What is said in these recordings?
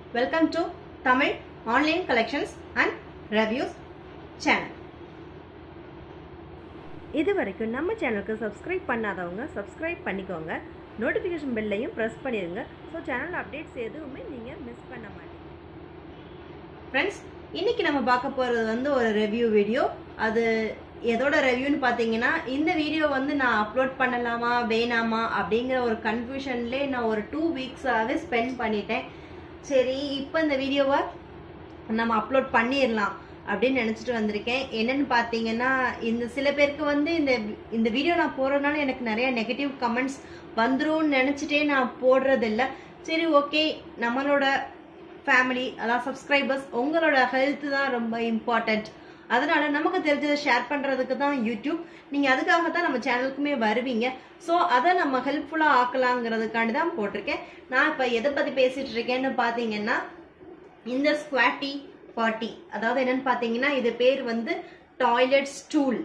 welcome to Tamil online collections and reviews channel இது வரைக்கும் நம்ம சேனலுக்கு சப்ஸ்கிரைப் பண்ணாதவங்க சப்ஸ்கிரைப் பண்ணிக்கோங்க நோட்டிஃபிகேஷன் பெல்லையும் ப்ரெஸ் பண்ணிடுங்க ஸோ சேனல் அப்டேட்ஸ் எதுவுமே நீங்கள் மிஸ் பண்ண மாட்டீங்க ஃப்ரெண்ட்ஸ் இன்னைக்கு நம்ம பார்க்க போகிறது வந்து ஒரு ரிவ்யூ வீடியோ அது எதோட ரெவ்யூன்னு பார்த்தீங்கன்னா இந்த வீடியோ வந்து நான் அப்லோட் பண்ணலாமா வேணாமா அப்படிங்கிற ஒரு கன்ஃபியூஷன்லேயே நான் ஒரு டூ வீக்ஸாகவே ஸ்பெண்ட் பண்ணிட்டேன் சரி இப்போ இந்த வீடியோவை நம்ம அப்லோட் பண்ணிடலாம் அப்படின்னு நினச்சிட்டு வந்திருக்கேன் என்னன்னு பார்த்தீங்கன்னா இந்த சில பேருக்கு வந்து இந்த இந்த வீடியோ நான் போடுறதுனால எனக்கு நிறைய நெகட்டிவ் கமெண்ட்ஸ் வந்துரும்னு நினச்சிட்டே நான் போடுறதில்ல சரி ஓகே நம்மளோட ஃபேமிலி அதாவது சப்ஸ்கிரைபர்ஸ் உங்களோட ஹெல்த் தான் ரொம்ப இம்பார்ட்டண்ட் அதனால நமக்கு தெரிஞ்சதை ஷேர் பண்ணுறதுக்கு தான் யூடியூப் நீங்கள் அதுக்காக தான் நம்ம சேனலுக்குமே வருவீங்க ஸோ அதை நம்ம ஹெல்ப்ஃபுல்லாக ஆக்கலாங்கிறதுக்காண்டி தான் போட்டிருக்கேன் நான் இப்போ எதை பற்றி பேசிகிட்டு இருக்கேன்னு பார்த்தீங்கன்னா இந்த ஸ்குவாட்டி பாட்டி அதாவது என்னன்னு பார்த்தீங்கன்னா இது பேர் வந்து டாய்லெட் ஸ்டூல்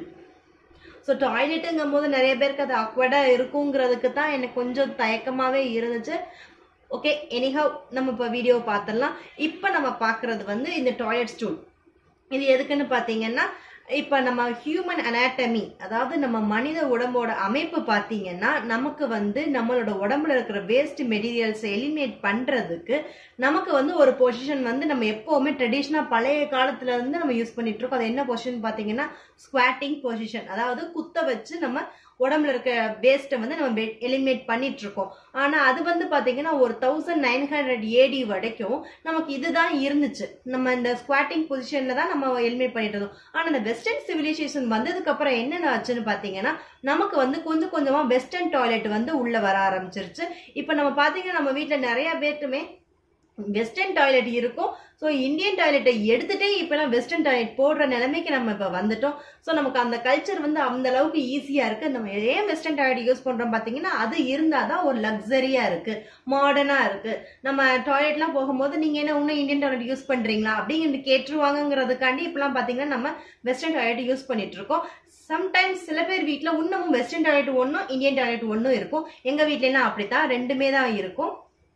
ஸோ டாய்லெட்டுங்கும் போது நிறைய பேருக்கு அது அக்வர்டாக இருக்குங்கிறதுக்கு தான் எனக்கு கொஞ்சம் தயக்கமாகவே இருந்துச்சு ஓகே எனிஹவ் நம்ம இப்போ வீடியோ பார்த்துடலாம் இப்போ நம்ம பார்க்குறது வந்து இந்த டாய்லெட் ஸ்டூல் இது எதுக்குன்னு பார்த்தீங்கன்னா இப்போ நம்ம ஹியூமன் அனாட்டமி அதாவது நம்ம மனித உடம்போட அமைப்பு பார்த்தீங்கன்னா நமக்கு வந்து நம்மளோட உடம்புல இருக்கிற வேஸ்ட் மெட்டீரியல்ஸை எலிமினேட் பண்ணுறதுக்கு நமக்கு வந்து ஒரு பொசிஷன் வந்து நம்ம எப்போவுமே ட்ரெடிஷ்னலாக பழைய காலத்துல இருந்து நம்ம யூஸ் பண்ணிட்டு இருக்கோம் அது என்ன பொசிஷன் பார்த்தீங்கன்னா ஸ்குவாட்டிங் பொசிஷன் அதாவது குத்த வச்சு நம்ம உடம்புல இருக்க வேஸ்ட்டை வந்து நம்ம எலிமினேட் பண்ணிட்டு இருக்கோம் ஆனா அது வந்து பாத்தீங்கன்னா ஒரு தௌசண்ட் நைன் ஹண்ட்ரட் ஏடி வரைக்கும் நமக்கு இதுதான் இருந்துச்சு நம்ம இந்த ஸ்குவாட்டிங் பொசிஷன்ல தான் நம்ம எலிமினேட் பண்ணிட்டு இருந்தோம் ஆனா இந்த வெஸ்டர்ன் சிவிலைசேஷன் வந்ததுக்கு அப்புறம் என்னென்ன ஆச்சுன்னு பாத்தீங்கன்னா நமக்கு வந்து கொஞ்சம் கொஞ்சமா வெஸ்டர்ன் டாய்லெட் வந்து உள்ள வர ஆரம்பிச்சிருச்சு இப்போ நம்ம பாத்தீங்கன்னா நம்ம வீட்டுல நிறைய பேருக்குமே வெஸ்டர்ன் டாய்லெட் இருக்கும் ஸோ இந்தியன் டாய்லெட்டை எடுத்துட்டே இப்போலாம் வெஸ்டர்ன் டாய்லெட் போடுற நிலைமைக்கு நம்ம இப்போ வந்துட்டோம் ஸோ நமக்கு அந்த கல்ச்சர் வந்து அந்த அளவுக்கு ஈஸியாக இருக்கு நம்ம ஏன் வெஸ்டர்ன் டாய்லெட் யூஸ் பண்ணுறோம் பார்த்தீங்கன்னா அது இருந்தால் தான் ஒரு லக்ஸரியாக இருக்கு மாடர்னாக இருக்கு நம்ம டாய்லெட்லாம் போகும்போது நீங்கள் என்ன இன்னும் இந்தியன் டாய்லெட் யூஸ் பண்ணுறீங்களா அப்படிங்கிறது கேட்டுருவாங்கங்கிறதுக்காண்டி இப்போலாம் பார்த்தீங்கன்னா நம்ம வெஸ்டர்ன் டாய்லெட் யூஸ் பண்ணிட்டு இருக்கோம் சம்டைம்ஸ் சில பேர் வீட்டில் இன்னமும் வெஸ்டர்ன் டாய்லெட் ஒன்றும் இந்தியன் டாய்லெட் ஒன்றும் இருக்கும் எங்கள் வீட்லலாம் அப்படித்தான் ரெண்டுமே தான் இருக்கும்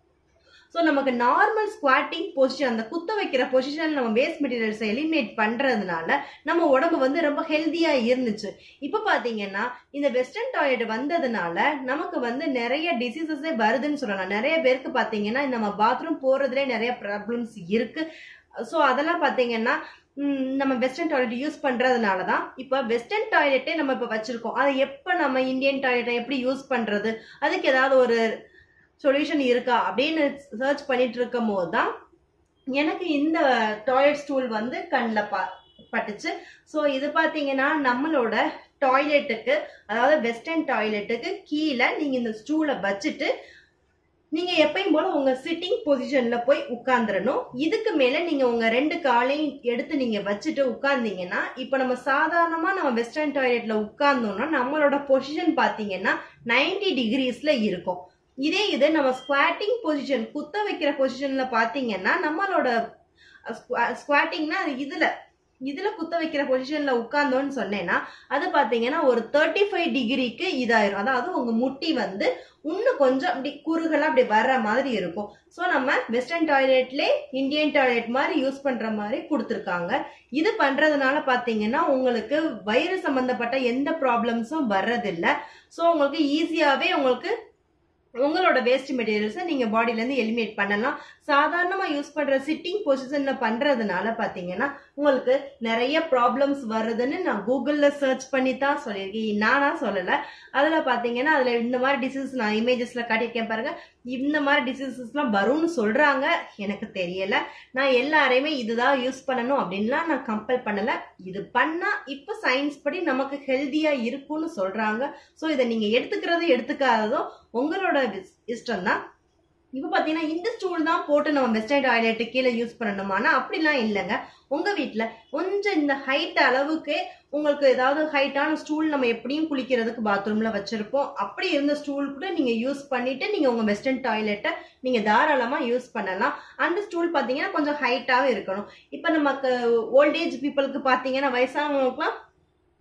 ஸோ நமக்கு நார்மல் ஸ்குவாட்டிங் பொசிஷன் அந்த குத்த வைக்கிற பொசிஷனில் நம்ம வேஸ்ட் மெட்டீரியல்ஸை எலிமினேட் பண்ணுறதுனால நம்ம உடம்பு வந்து ரொம்ப ஹெல்த்தியாக இருந்துச்சு இப்போ பார்த்தீங்கன்னா இந்த வெஸ்டர்ன் டாய்லெட் வந்ததுனால நமக்கு வந்து நிறைய டிசீசஸே வருதுன்னு சொல்லலாம் நிறைய பேருக்கு பார்த்தீங்கன்னா நம்ம பாத்ரூம் போகிறதுலே நிறைய ப்ராப்ளம்ஸ் இருக்கு ஸோ அதெல்லாம் பார்த்தீங்கன்னா நம்ம வெஸ்டர்ன் டாய்லெட் யூஸ் பண்ணுறதுனால தான் இப்போ வெஸ்டர்ன் டாய்லெட்டே நம்ம இப்போ வச்சுருக்கோம் அதை எப்போ நம்ம இந்தியன் டாய்லெட்டை எப்படி யூஸ் பண்ணுறது அதுக்கு ஏதாவது ஒரு சொல்யூஷன் இருக்கா அப்படின்னு சர்ச் பண்ணிட்டு இருக்கும் போது தான் எனக்கு இந்த டாய்லெட் ஸ்டூல் வந்து கண்ணில் பா பட்டுச்சு ஸோ இது பார்த்தீங்கன்னா நம்மளோட டாய்லெட்டுக்கு அதாவது வெஸ்டர்ன் டாய்லெட்டுக்கு கீழே நீங்கள் இந்த ஸ்டூலை வச்சுட்டு நீங்க எப்பயும் போல உங்க சிட்டிங் பொசிஷன்ல போய் உட்கார்ந்துடணும் இதுக்கு மேல நீங்க உங்க ரெண்டு காலையும் எடுத்து நீங்க வச்சுட்டு உட்கார்ந்தீங்கன்னா இப்ப நம்ம சாதாரணமா நம்ம வெஸ்டர்ன் டாய்லெட்ல உட்கார்ந்தோம்னா நம்மளோட பொசிஷன் பாத்தீங்கன்னா நைன்டி டிகிரிஸ்ல இருக்கும் இதே இது நம்ம ஸ்குவாட்டிங் பொசிஷன் குத்த வைக்கிற பொசிஷன்ல பாத்தீங்கன்னா நம்மளோட ஸ்குவாட்டிங்னா அது இதுல இதுல குத்த வைக்கிற பொசிஷன்ல உட்கார்ந்தோன்னு சொன்னேன்னா அது பாத்தீங்கன்னா ஒரு தேர்ட்டி ஃபைவ் டிகிரிக்கு இதாயிரும் அதாவது உங்க முட்டி வந்து இன்னும் கொஞ்சம் அப்படி குறுகலா அப்படி வர்ற மாதிரி இருக்கும் ஸோ நம்ம வெஸ்டர்ன் டாய்லெட்லே இந்தியன் டாய்லெட் மாதிரி யூஸ் பண்ற மாதிரி கொடுத்துருக்காங்க இது பண்றதுனால பாத்தீங்கன்னா உங்களுக்கு வயிறு சம்பந்தப்பட்ட எந்த ப்ராப்ளம்ஸும் வர்றதில்ல ஸோ உங்களுக்கு ஈஸியாவே உங்களுக்கு உங்களோட வேஸ்ட் மெட்டீரியல்ஸை நீங்கள் பாடியிலேருந்து எலிமினேட் பண்ணலாம் சாதாரணமாக யூஸ் பண்ணுற சிட்டிங் பொசிஷனில் பண்ணுறதுனால பார்த்தீங்கன்னா உங்களுக்கு நிறைய ப்ராப்ளம்ஸ் வருதுன்னு நான் கூகுளில் சர்ச் பண்ணி தான் சொல்லியிருக்கேன் நானா சொல்லலை அதில் பார்த்தீங்கன்னா அதில் இந்த மாதிரி டிசீஸ் நான் இமேஜஸில் காட்டியிருக்கேன் பாருங்க இந்த மாதிரி டிசீசஸ்லாம் வரும்னு சொல்கிறாங்க எனக்கு தெரியலை நான் எல்லாரையுமே இதுதான் யூஸ் பண்ணணும் அப்படின்லாம் நான் கம்பல் பண்ணலை இது பண்ணால் இப்போ சயின்ஸ் படி நமக்கு ஹெல்த்தியாக இருக்கும்னு சொல்கிறாங்க ஸோ இதை நீங்கள் எடுத்துக்கிறதும் எடுத்துக்காததோ உங்களோட இஷ்டம் தான் இப்போ பார்த்தீங்கன்னா இந்த ஸ்டூல் தான் போட்டு நம்ம வெஸ்டர்ன் டாய்லெட்டு கீழே யூஸ் பண்ணணுமானா அப்படிலாம் இல்லைங்க உங்கள் வீட்டில் கொஞ்சம் இந்த ஹைட் அளவுக்கு உங்களுக்கு ஏதாவது ஹைட்டான ஸ்டூல் நம்ம எப்படியும் குளிக்கிறதுக்கு பாத்ரூமில் வச்சுருப்போம் அப்படி இருந்த ஸ்டூல் கூட நீங்கள் யூஸ் பண்ணிவிட்டு நீங்கள் உங்கள் வெஸ்டர்ன் டாய்லெட்டை நீங்கள் தாராளமாக யூஸ் பண்ணலாம் அந்த ஸ்டூல் பார்த்தீங்கன்னா கொஞ்சம் ஹைட்டாகவே இருக்கணும் இப்போ நமக்கு ஓல்டேஜ் பீப்புளுக்கு பார்த்தீங்கன்னா வயசானவங்களுக்குலாம்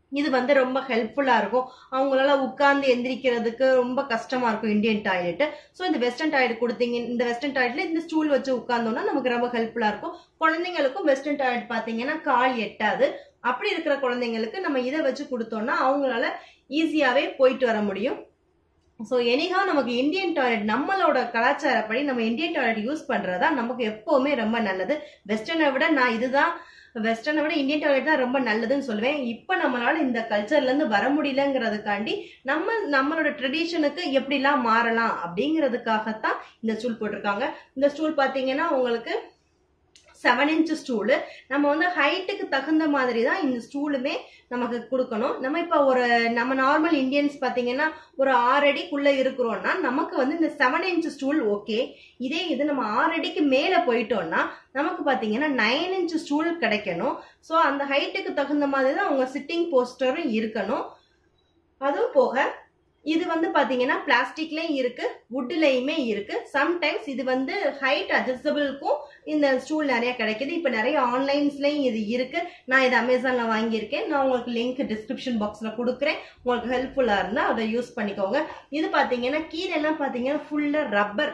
இது வந்து ரொம்ப ஹெல்ப்ஃபுல்லா இருக்கும் அவங்களால உட்கார்ந்து எந்திரிக்கிறதுக்கு ரொம்ப கஷ்டமா இருக்கும் இந்தியன் டாய்லெட் ஸோ இந்த வெஸ்டர்ன் டாய்லெட் கொடுத்தீங்க இந்த வெஸ்டர்ன் டாய்லெட்ல இந்த ஸ்டூல் வச்சு உட்கார்ந்தோம்னா நமக்கு ரொம்ப ஹெல்ப்ஃபுல்லா இருக்கும் குழந்தைங்களுக்கும் வெஸ்டர்ன் டாய்லெட் பாத்தீங்கன்னா கால் எட்டாது அப்படி இருக்கிற குழந்தைங்களுக்கு நம்ம இதை வச்சு கொடுத்தோம்னா அவங்களால ஈஸியாவே போயிட்டு வர முடியும் ஸோ எனிகா நமக்கு இந்தியன் டாய்லெட் நம்மளோட கலாச்சாரப்படி நம்ம இந்தியன் டாய்லெட் யூஸ் பண்றதா நமக்கு எப்பவுமே ரொம்ப நல்லது வெஸ்டர்னை விட நான் இதுதான் வெஸ்டர்னை விட இந்தியன் டாய்லெட் தான் ரொம்ப நல்லதுன்னு சொல்லுவேன் இப்போ நம்மளால இந்த கல்ச்சர்ல இருந்து வர முடியலங்கிறதுக்காண்டி நம்ம நம்மளோட ட்ரெடிஷனுக்கு எப்படிலாம் மாறலாம் அப்படிங்கிறதுக்காகத்தான் இந்த ஸ்டூல் போட்டிருக்காங்க இந்த ஸ்டூல் பாத்தீங்கன்னா உங்களுக்கு செவன் இன்ச் ஸ்டூலு நம்ம வந்து ஹைட்டுக்கு தகுந்த மாதிரி தான் இந்த ஸ்டூலுமே நமக்கு கொடுக்கணும் நம்ம இப்போ ஒரு நம்ம நார்மல் இந்தியன்ஸ் பார்த்தீங்கன்னா ஒரு ஆறு அடிக்குள்ள இருக்கிறோம்னா நமக்கு வந்து இந்த செவன் இன்ச் ஸ்டூல் ஓகே இதே இது நம்ம ஆறு அடிக்கு மேலே போயிட்டோம்னா நமக்கு பார்த்தீங்கன்னா நைன் இன்ச் ஸ்டூல் கிடைக்கணும் ஸோ அந்த ஹைட்டுக்கு தகுந்த மாதிரி தான் உங்க சிட்டிங் போஸ்டரும் இருக்கணும் அதுவும் போக இது வந்து பாத்தீங்கன்னா பிளாஸ்டிக்லயும் இருக்கு வுட்லயுமே இருக்கு சம்டைம்ஸ் இது வந்து ஹைட் அட்ஜஸ்டபிளுக்கும் இந்த ஸ்டூல் நிறைய கிடைக்குது இப்போ நிறைய ஆன்லைன்ஸ்லயும் இது இருக்கு நான் இது அமேசான்ல வாங்கியிருக்கேன் நான் உங்களுக்கு லிங்க் டிஸ்கிரிப்ஷன் பாக்ஸ்ல கொடுக்குறேன் உங்களுக்கு ஹெல்ப்ஃபுல்லா இருந்தா அதை யூஸ் பண்ணிக்கோங்க இது பாத்தீங்கன்னா கீழே எல்லாம் பாத்தீங்கன்னா ஃபுல்லா ரப்பர்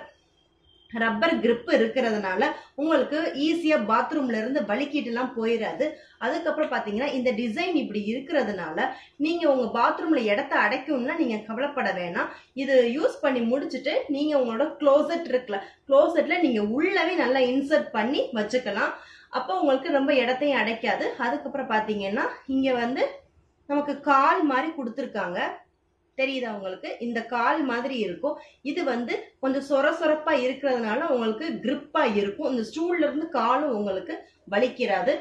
ரப்பர் grip இருக்கிறதுனால உங்களுக்கு ஈஸியா பாத்ரூம்ல இருந்து வலிக்கிட்டு எல்லாம் போயிடாது அதுக்கப்புறம் பாத்தீங்கன்னா இந்த டிசைன் இப்படி இருக்கிறதுனால நீங்க உங்க பாத்ரூம்ல இடத்த அடைக்கணும்னா நீங்க கவலைப்பட வேணாம் இது யூஸ் பண்ணி முடிச்சுட்டு நீங்க உங்களோட க்ளோசெட் இருக்குல்ல க்ளோசெட்ல நீங்க உள்ளவே நல்லா இன்சர்ட் பண்ணி வச்சுக்கலாம் அப்போ உங்களுக்கு ரொம்ப இடத்தையும் அடைக்காது அதுக்கப்புறம் பாத்தீங்கன்னா இங்க வந்து நமக்கு கால் மாதிரி கொடுத்துருக்காங்க தெரியுதா உங்களுக்கு இந்த கால் மாதிரி இருக்கும் இது வந்து கொஞ்சம் சொர சொரப்பா இருக்கிறதுனால உங்களுக்கு கிரிப்பா இருக்கும் இந்த ஸ்டூல்ல இருந்து காலும் உங்களுக்கு வலிக்கிறாது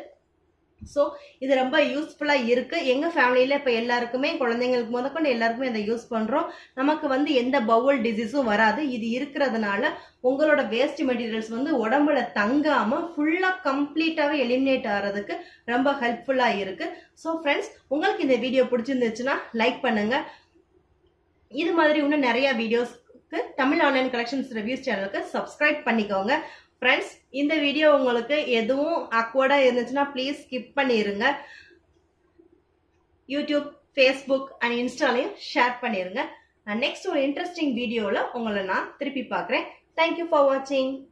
ஸோ இது ரொம்ப யூஸ்ஃபுல்லா இருக்கு எங்க ஃபேமிலியில இப்ப எல்லாருக்குமே குழந்தைங்களுக்கு முதற்கொண்டு எல்லாருக்குமே இதை யூஸ் பண்றோம் நமக்கு வந்து எந்த பவுல் டிசீஸும் வராது இது இருக்கிறதுனால உங்களோட வேஸ்ட் மெட்டீரியல்ஸ் வந்து உடம்புல தங்காம ஃபுல்லா கம்ப்ளீட்டாவே எலிமினேட் ஆகிறதுக்கு ரொம்ப ஹெல்ப்ஃபுல்லா இருக்கு ஸோ ஃப்ரெண்ட்ஸ் உங்களுக்கு இந்த வீடியோ பிடிச்சிருந்துச்சுன்னா லைக் பண்ணுங்க இது மாதிரி இன்னும் நிறைய வீடியோஸ்க்கு தமிழ் ஆன்லைன் கலெக்ஷன்ஸ் ரிவ்யூஸ் சேனலுக்கு சப்ஸ்கிரைப் பண்ணிக்கோங்க ஃப்ரெண்ட்ஸ் இந்த வீடியோ உங்களுக்கு எதுவும் அக்வர்டா இருந்துச்சுன்னா ப்ளீஸ் ஸ்கிப் பண்ணிருங்க யூடியூப் ஃபேஸ்புக் அண்ட் இன்ஸ்டாலையும் ஷேர் பண்ணிருங்க நெக்ஸ்ட் ஒரு இன்ட்ரெஸ்டிங் வீடியோவில் உங்களை நான் திருப்பி பார்க்குறேன் தேங்க்யூ ஃபார் வாட்சிங்